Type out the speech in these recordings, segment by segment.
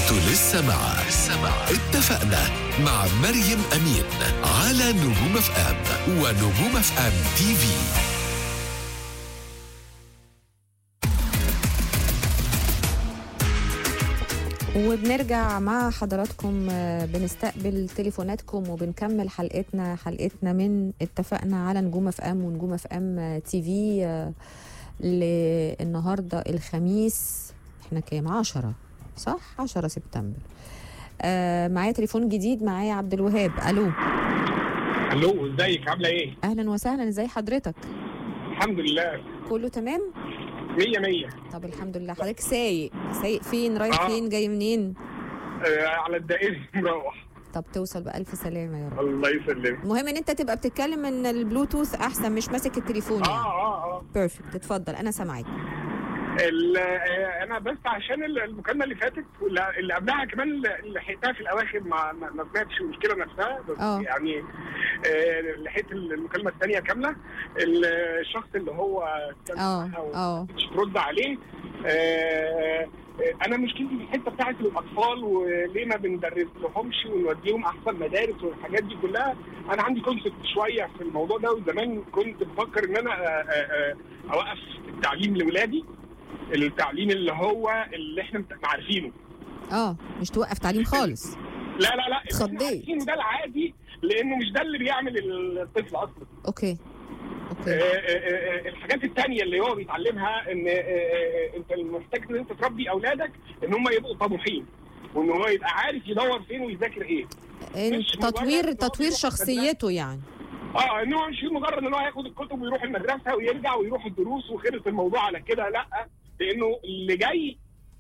انتوا لسه مع اتفقنا مع مريم أمين على نجوم اف ام ونجوم اف ام تي في وبنرجع مع حضراتكم آه، بنستقبل تليفوناتكم وبنكمل حلقتنا حلقتنا من اتفقنا على نجوم اف ام ونجوم اف ام تي في آه، للنهارده الخميس احنا كام 10 صح 10 سبتمبر آه معايا تليفون جديد معايا عبد الوهاب الو الو ازيك عامله ايه؟ اهلا وسهلا ازي حضرتك الحمد لله كله تمام مية مية طب الحمد لله حضرتك سايق سايق فين رايح آه. فين جاي منين آه على الدائري مروح طب توصل بألف سلامة يا رب الله يسلمك المهم ان انت تبقى بتتكلم من البلوتوث احسن مش ماسك التليفون اه يعني اه اه بيرفكت اتفضل انا سامعاك ال- آه، انا بس عشان ال- المكالمه اللي فاتت واللي اللي قبلها كمان اللي لحقتها في الاواخر ما ما ما سمعتش المشكله نفسها بس آه. يعني آه، لحقت المكالمه الثانيه كامله ال- الشخص اللي هو كان اه معاها اه مش ترد عليه آه، آه، انا مشكلتي في الحته بتاعت الاطفال وليه ما بندرس لهمش ونوديهم احسن مدارس والحاجات دي كلها انا عندي كونسبت شويه في الموضوع ده وزمان كنت بفكر ان انا آه، آه، آه، اوقف التعليم لاولادي التعليم اللي هو اللي احنا مت- عارفينه اه مش توقف تعليم خالص لا لا لا اللي احنا اتخضيت. عارفينه ده العادي لانه مش ده اللي بيعمل الطفل اصلا اوكي آه، اوكي آه، آه، الحاجات التانية اللي هو بيتعلمها ان آه، آه، انت محتاج ان انت تربي اولادك ان هم يبقوا طموحين وان هو يبقى عارف يدور فين ويذاكر ايه انت مش مجرد تطوير إن هو تطوير بيروح شخصيته يعني اه ان هو مش مجرد ان هو ياخد الكتب ويروح المدرسه ويرجع ويروح الدروس وخلص الموضوع على كده لا لانه اللي جاي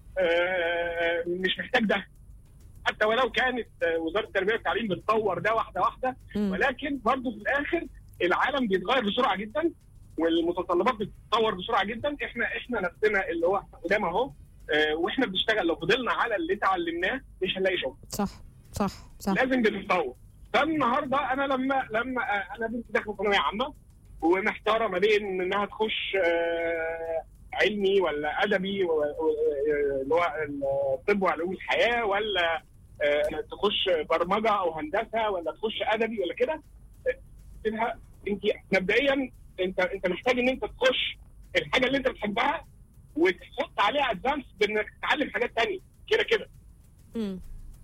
آه، مش محتاج ده حتى ولو كانت آه، وزاره التربيه والتعليم بتطور ده واحده واحده مم. ولكن برضه في الاخر العالم بيتغير بسرعه جدا والمتطلبات بتتطور بسرعه جدا احنا احنا نفسنا اللي هو إحنا قدام اهو آه، واحنا بنشتغل لو فضلنا على اللي اتعلمناه مش هنلاقي شغل صح صح صح لازم بنتطور فالنهارده انا لما لما آه، انا بنتي داخله ثانويه عامه ومحتاره ما بين انها تخش آه، علمي ولا ادبي و- و- آه، اللي هو الطب وعلوم الحياه ولا آه، تخش برمجه او هندسه ولا تخش ادبي ولا كده آه، قلت لها انت مبدئيا انت انت محتاج ان انت تخش الحاجه اللي انت بتحبها وتحط عليها ادفانس بانك تتعلم حاجات تانية كده كده مم.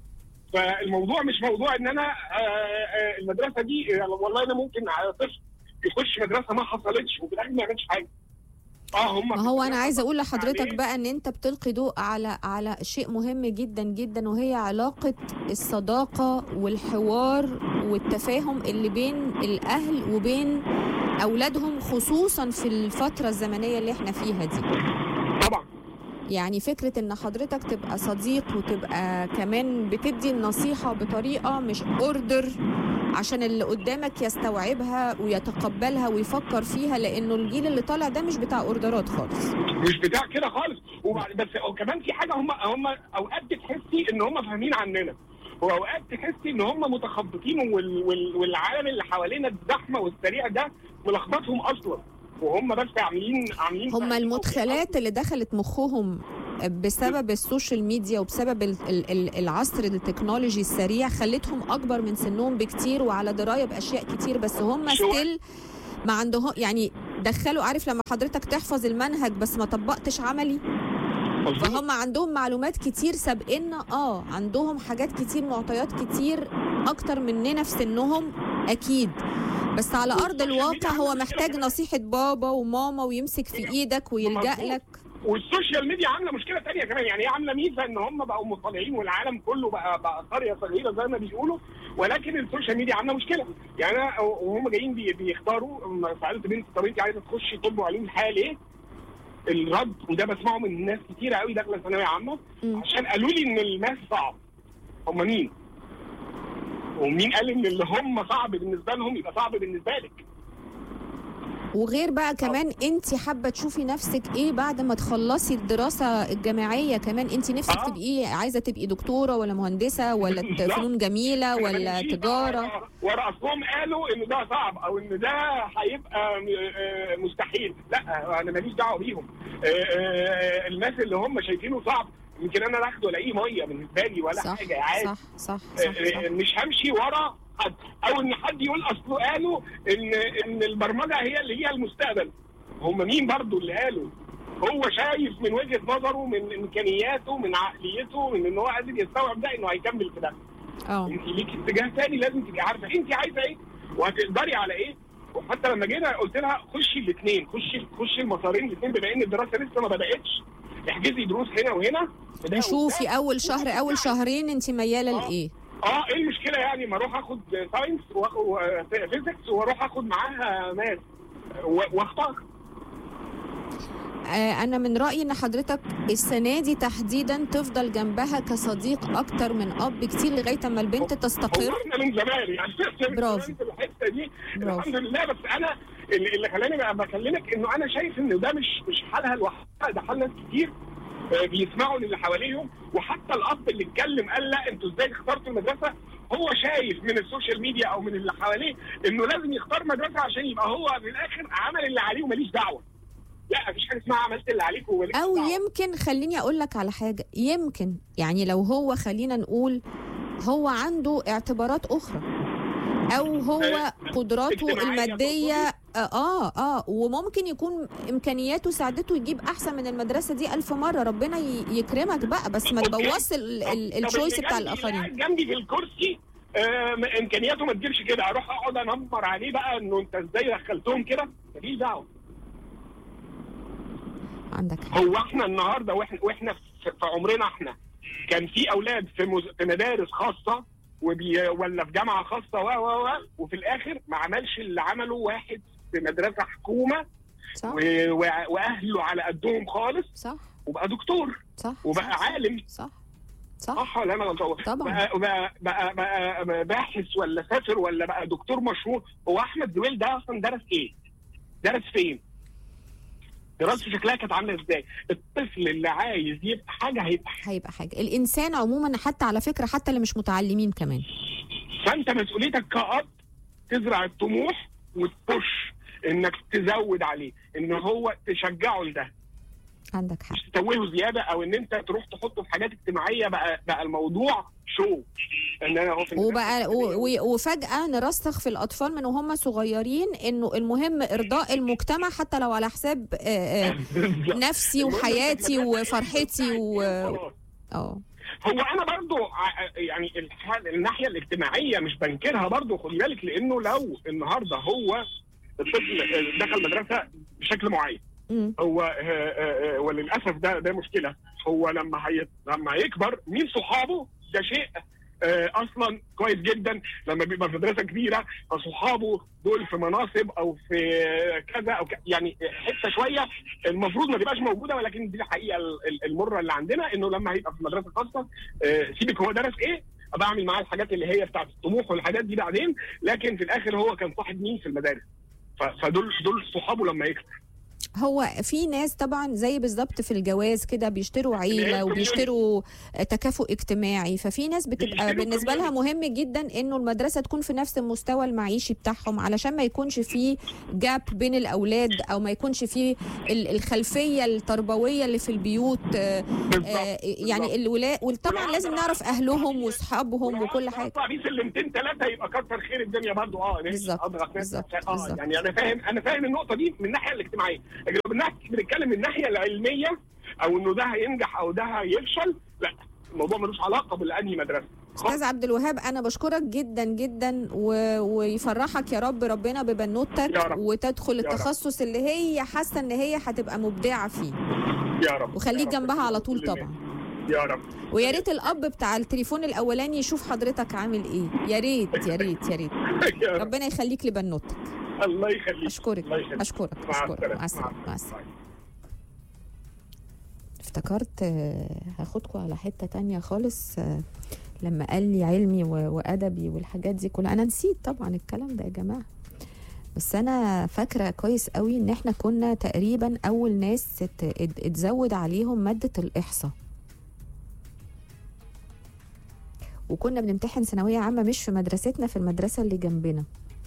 فالموضوع مش موضوع ان انا آه، آه، المدرسه دي يعني والله انا ممكن على طفل يخش مدرسه ما حصلتش وفي الاخر ما يعملش حاجه اه هم ما هو انا عايزه اقول لحضرتك عليه. بقى ان انت بتلقي ضوء على على شيء مهم جدا جدا وهي علاقه الصداقه والحوار والتفاهم اللي بين الاهل وبين اولادهم خصوصا في الفتره الزمنيه اللي احنا فيها دي طبعا يعني فكرة ان حضرتك تبقى صديق وتبقى كمان بتدي النصيحة بطريقة مش اوردر عشان اللي قدامك يستوعبها ويتقبلها ويفكر فيها لانه الجيل اللي طالع ده مش بتاع اوردرات خالص مش بتاع كده خالص وبعد بس وكمان في حاجه هم هم اوقات بتحسي ان هم فاهمين عننا واوقات تحسي ان هم متخبطين وال وال والعالم اللي حوالينا الزحمه والسريع ده ملخبطهم اصلا وهم بس عاملين عاملين هم المدخلات اللي دخلت مخهم بسبب السوشيال ميديا وبسبب ال- ال- ال- العصر التكنولوجي السريع خلتهم اكبر من سنهم بكتير وعلى درايه باشياء كتير بس هم شو- ستيل ما عندهم يعني دخلوا عارف لما حضرتك تحفظ المنهج بس ما طبقتش عملي مظبوط. فهم عندهم معلومات كتير سابقنا اه عندهم حاجات كتير معطيات كتير اكتر مننا في سنهم اكيد بس على ارض والسوشيال الواقع ميديا هو عاملة محتاج مشكلة نصيحة بابا وماما ويمسك في ايدك ويلجأ مظبوط. لك والسوشيال ميديا عامله مشكله تانية كمان يعني هي عامله ميزه ان هم بقوا مطلعين والعالم كله بقى بقى قريه صغيره زي ما بيقولوا ولكن السوشيال ميديا عامله مشكله يعني انا وهم جايين بي- بيختاروا لما سالت بنتي طب انت عايزه تخشي طب وعلوم الحياه ليه؟ الرد وده بسمعه من ناس كتيره قوي داخله ثانويه عامه مم. عشان قالوا لي ان الماس صعب هم مين؟ ومين قال ان اللي هم صعب بالنسبه لهم يبقى صعب بالنسبه لك؟ وغير بقى كمان انت حابه تشوفي نفسك ايه بعد ما تخلصي الدراسه الجامعيه كمان انت نفسك آه. تبقي ايه عايزه تبقي دكتوره ولا مهندسه ولا ت- بالظبط. فنون جميله ولا ماشي. تجاره ورا اصلهم قالوا ان ده صعب او ان ده هيبقى م- آه، مستحيل لا انا ماليش دعوه بيهم آه، آه، الناس اللي هم شايفينه صعب يمكن انا باخده الاقيه ميه بالنسبه لي ولا صح حاجه عادي صح صح صح, آه، صح. مش همشي ورا حد او ان حد يقول اصله قالوا ان ان البرمجه هي اللي ليها المستقبل هم مين برضو اللي قالوا هو شايف من وجهه نظره من امكانياته من عقليته من ان هو قادر يستوعب ده انه هيكمل في ده اه انت ليك اتجاه تاني لازم تبقي عارفه انت عايزه ايه وهتقدري على ايه وحتى لما جينا قلت لها خشي الاثنين خشي خشي المسارين الاثنين بما ان الدراسه لسه ما بداتش احجزي دروس هنا وهنا في ده وشوفي وده. اول شهر اول شهرين انت مياله آه. لايه اه ايه المشكله يعني ما اروح اخد ساينس واخد فيزيكس واروح اخد معاها ماث و- واختار آه، انا من رايي ان حضرتك السنه دي تحديدا تفضل جنبها كصديق اكتر من اب كتير لغايه اما البنت هو تستقر احنا من زمان يعني من برافو. زمان في الحته دي برافو. الحمد لله بس انا اللي, اللي خلاني بقى بكلمك انه انا شايف ان ده مش مش حالها لوحدها ده حال ناس كتير آه، بيسمعوا للي حواليهم وحتى الاب اللي اتكلم قال لا انتوا ازاي اخترتوا المدرسه هو شايف من السوشيال ميديا او من اللي حواليه انه لازم يختار مدرسه عشان يبقى هو في الاخر عمل اللي عليه وماليش دعوه لا مفيش حاجه اسمها عملت اللي عليك وماليش او دعوة. يمكن خليني اقول لك على حاجه يمكن يعني لو هو خلينا نقول هو عنده اعتبارات اخرى او هو آه، قدراته اجتماعية الماديه اه اه وممكن يكون امكانياته ساعدته يجيب احسن من المدرسه دي الف مره ربنا ي- يكرمك بقى بس ما أوكي. تبوظش ال- ال- طب الشويس اللي بتاع جنبي- اللي الاخرين قاعد جنبي في الكرسي آه، م- امكانياته ما تجيبش كده اروح اقعد انمر عليه بقى انه انت ازاي دخلتهم كده ماليش دعوه عندك حق هو احنا النهارده واحنا واحنا في في عمرنا احنا كان في اولاد في مز... في مدارس خاصه وبي... ولا في جامعه خاصه و و و وفي الاخر ما عملش اللي عمله واحد في مدرسه حكومه صح و... و... واهله على قدهم خالص صح وبقى دكتور صح وبقى صح عالم صح صح صح ولا انا غلطان؟ طبعا. بقى, بقى, بقى, بقى باحث ولا سافر ولا بقى دكتور مشهور هو احمد زويل ده اصلا درس ايه؟ درس فين؟ دراسته شكلها كانت عامله ازاي؟ الطفل اللي عايز يبقى حاجه هيبقى حاجة. هيبقى حاجه الانسان عموما حتى على فكره حتى اللي مش متعلمين كمان فانت مسؤوليتك كأب تزرع الطموح وتبش انك تزود عليه ان هو تشجعه لده عندك حق مش تتوهه زياده او ان انت تروح تحطه في حاجات اجتماعيه بقى بقى الموضوع شو ان انا اهو في وبقى المدرسة و- و- وفجأة نرسخ في الأطفال من وهم صغيرين إنه المهم إرضاء المجتمع حتى لو على حساب آه، آه، نفسي المهم وحياتي إنك ما وفرحتي و خلاص. اه هو انا برضو ع- يعني الح- الناحيه الاجتماعيه مش بنكرها برضو خدي بالك لانه لو النهارده هو الطفل دخل مدرسه بشكل معين أمم، هو آه، آه، آه، وللاسف ده ده مشكله هو لما هي لما يكبر مين صحابه ده شيء آه، اصلا كويس جدا لما بيبقى في مدرسه كبيره فصحابه دول في مناصب او في كذا او ك... يعني حته شويه المفروض ما تبقاش موجوده ولكن دي الحقيقه ال- ال- المره اللي عندنا انه لما هيبقى في مدرسه خاصه آه، سيبك هو درس ايه ابقى اعمل معاه الحاجات اللي هي بتاعت الطموح والحاجات دي بعدين لكن في الاخر هو كان صاحب مين في المدارس ف- فدول دول صحابه لما يكبر هو في ناس طبعا زي بالظبط في الجواز كده بيشتروا عيلة وبيشتروا تكافؤ اجتماعي ففي ناس بتبقى بيشتروا بالنسبة لها community. مهم جدا إنه المدرسة تكون في نفس المستوى المعيشي بتاعهم علشان ما يكونش في جاب بين الأولاد أو ما يكونش في ال- الخلفية التربوية اللي في البيوت آه، بالظبط آه، يعني الولاء وطبعا لازم نعرف أهلهم وأصحابهم وكل حاجة اطلع بيه سلمتين ثلاثه يبقى كتر خير الدنيا برضه اه ماشي، بالظبط، أضغط نفسي بالظبط، عشان- اه بالظبط. يعني انا فاهم انا فاهم النقطه دي من الناحيه الاجتماعيه لكن لو بنحكي- بنتكلم من الناحيه العلميه او انه ده هينجح او ده هيفشل لا الموضوع ملوش علاقه بالانهي مدرسه استاذ عبد الوهاب انا بشكرك جدا جدا و... ويفرحك يا رب ربنا ببنوتك يا رب. وتدخل رب. التخصص اللي هي حاسه ان هي هتبقى مبدعه فيه يا رب وخليك يا رب. جنبها على طول بإذن الله. طبعا يا رب ويا ريت الاب بتاع التليفون الاولاني يشوف حضرتك عامل ايه يا ريت يا ريت يا ريت يا رب ربنا يخليك لبنوتك الله يخليك اشكرك الله يخليك. اشكرك مع اشكرك السلامه مع السلامه مع السلامه افتكرت آه، هاخدكم على حته تانية خالص آه، لما قال لي علمي و- وادبي والحاجات دي كلها انا نسيت طبعا الكلام ده يا جماعه بس انا فاكره كويس قوي ان احنا كنا تقريبا اول ناس ات- ات- اتزود عليهم ماده الاحصاء وكنا بنمتحن ثانويه عامه مش في مدرستنا في المدرسه اللي جنبنا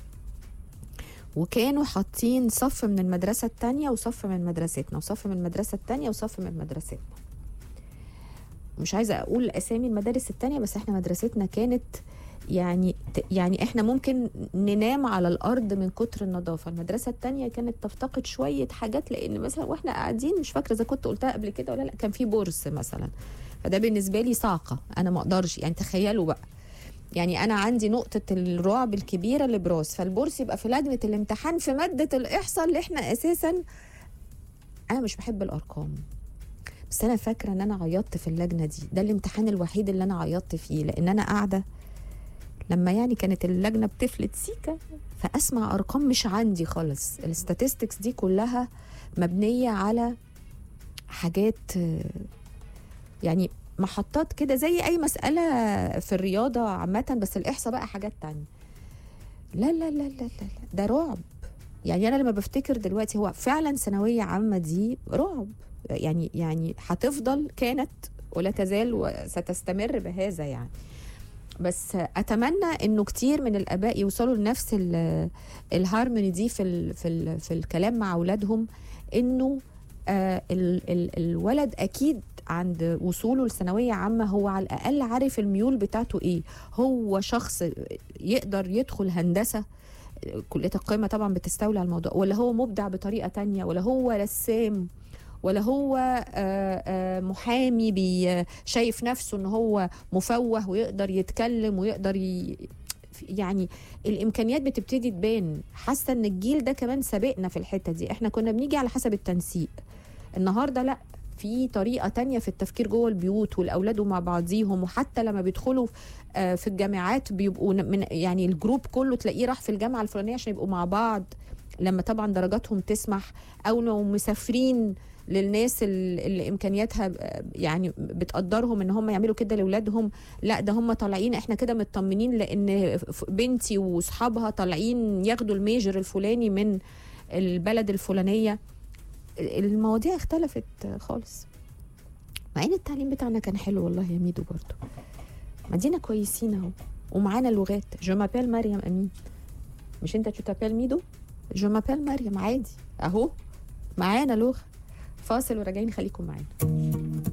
وكانوا حاطين صف من المدرسة التانية وصف من مدرستنا وصف من المدرسة التانية وصف من مدرستنا مش عايزه اقول اسامي المدارس التانية بس احنا مدرستنا كانت يعني يعني احنا ممكن ننام على الارض من كتر النظافه المدرسه التانية كانت تفتقد شويه حاجات لان مثلا واحنا قاعدين مش فاكره اذا كنت قلتها قبل كده ولا لا كان في بورس مثلا فده بالنسبه لي صاعقه انا ما اقدرش يعني تخيلوا بقى يعني انا عندي نقطه الرعب الكبيره لبراس فالبورس يبقى في لجنه الامتحان في ماده الاحصاء اللي احنا اساسا انا مش بحب الارقام بس انا فاكره ان انا عيطت في اللجنه دي ده الامتحان الوحيد اللي انا عيطت فيه لان انا قاعده لما يعني كانت اللجنه بتفلت سيكا فاسمع ارقام مش عندي خالص الستاتستكس دي كلها مبنيه على حاجات يعني محطات كده زي اي مساله في الرياضه عامه بس الاحصاء بقى حاجات تانية لا لا لا لا لا, لا. ده رعب يعني انا لما بفتكر دلوقتي هو فعلا ثانويه عامه دي رعب يعني يعني هتفضل كانت ولا تزال وستستمر بهذا يعني بس اتمنى انه كتير من الاباء يوصلوا لنفس الهارموني دي في ال في ال في الكلام مع اولادهم انه آه ال ال الولد اكيد عند وصوله لثانويه عامه هو على الاقل عارف الميول بتاعته ايه هو شخص يقدر يدخل هندسه كليه القمه طبعا بتستولي على الموضوع ولا هو مبدع بطريقه تانية ولا هو رسام ولا هو محامي بي شايف نفسه ان هو مفوه ويقدر يتكلم ويقدر ي... يعني الامكانيات بتبتدي تبان حاسه ان الجيل ده كمان سابقنا في الحته دي احنا كنا بنيجي على حسب التنسيق النهارده لا في طريقه تانية في التفكير جوه البيوت والاولاد مع بعضيهم وحتى لما بيدخلوا في الجامعات بيبقوا من يعني الجروب كله تلاقيه راح في الجامعه الفلانيه عشان يبقوا مع بعض لما طبعا درجاتهم تسمح او لو مسافرين للناس اللي امكانياتها يعني بتقدرهم ان هم يعملوا كده لاولادهم لا ده هم طالعين احنا كده مطمنين لان بنتي واصحابها طالعين ياخدوا الميجر الفلاني من البلد الفلانيه المواضيع اختلفت خالص مع ان التعليم بتاعنا كان حلو والله يا ميدو برضو مدينه كويسين اهو ومعانا لغات جو مابيل مريم امين مش انت تو تابيل ميدو جو مابيل مريم عادي اهو معانا لغه فاصل وراجعين خليكم معانا